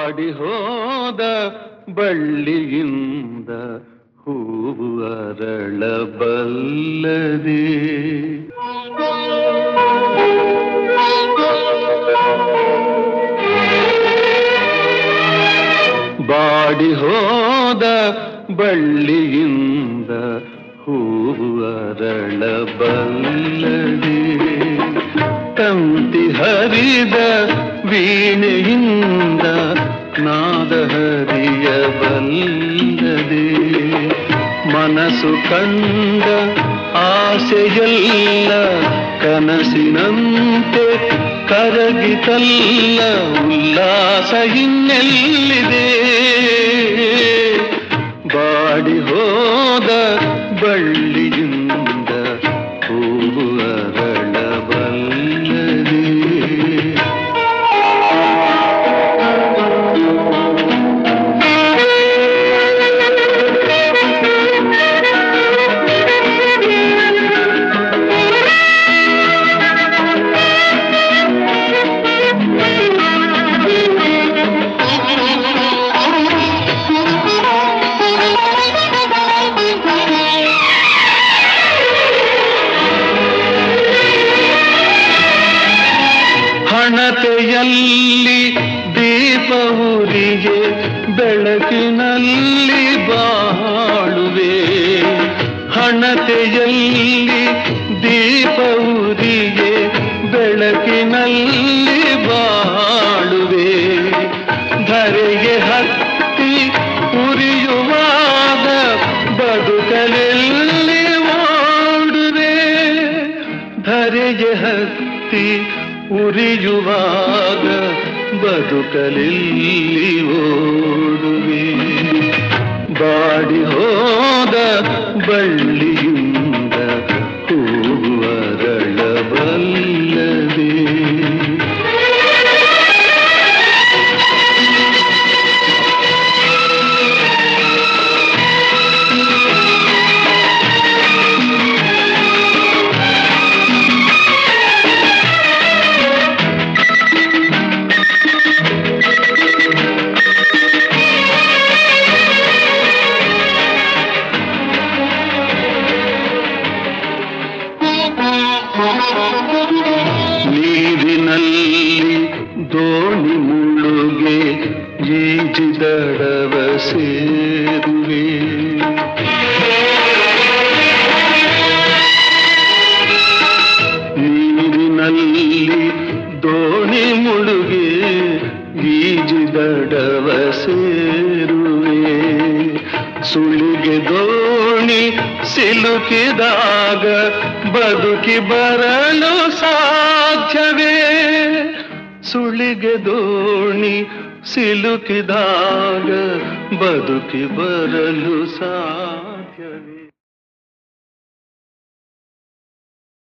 body ಹೋದ ಬಳ್ಳಿಯಿಂದ ಹೂವು ಅರಳಬಲ್ಲದೆ body ಹೋದ ಬಳ್ಳಿಯಿಂದ ಹೂವು ಅರಳಬಲ್ಲದೆ ತಂತಿ ಹರಿದ ವೀಣೆಯಿಂದ ನಾದ ಹರಿಯಬಲ್ಲದೆ ಮನಸ್ಸು ಕಂಡ ಆಸೆಯಲ್ಲ ಕನಸಿನಂತೆ ಕರಗಿತಲ್ಲ ಉಲ್ಲಾಸ ಇನ್ನೆಲ್ಲಿದೆ ಬಾಡಿ ಹೋದ ಬಳ್ಳಿಯಿಂದ ಹೂವು ಅರಳಬಲ್ಲದೆ ಹಣತೆಯಲ್ಲಿ ದೀಪ ಉರಿಗೆ ಬೆಳಕಿನಲ್ಲಿ ಬಾಳುವೆ ಹಣತೆಯಲ್ಲಿ ದೀಪ ಉರಿಗೆ ಬೆಳಕಿನಲ್ಲಿ ಬಾಳುವೆ ಧರೆಗೆ ಹತ್ತಿ ಉರಿಯುವಾಗ ಬದುಕಲೆಲ್ಲಿ ಓಡುವೆ ಧರೆಗೆ ಹತ್ತಿ ಉರಿಯುವಾಗ ಬದುಕಲಿಲ್ಲಿ ಓಡುವೆ ಬಾಡಿ ಹೋದ ಬಳ್ಳಿಯಿಂದ ಹೂವರಳಬಲ್ಲದೆ ನೀರಿನಲ್ಲಿ ದೋಣಿ ಮುಳುಗೆ ಈಜಿದಡವ ಸೇರುವೆ ನೀರಿನಲ್ಲಿ ದೋಣಿ ಮುಳುಗೆ ಈಜಿದಡವ ಸೇರುವೆ ಸುಳಿಗೆ ದೋಣಿ ಸಿಲುಕಿದಾಗ ಬದುಕಿ ಬರಲು ಸಾಧ್ಯವೇ ಸುಳಿಗೆ ದೋಣಿ ಸಿಲುಕಿದಾಗ ಬದುಕಿ ಬರಲು ಸಾಧ್ಯವೇ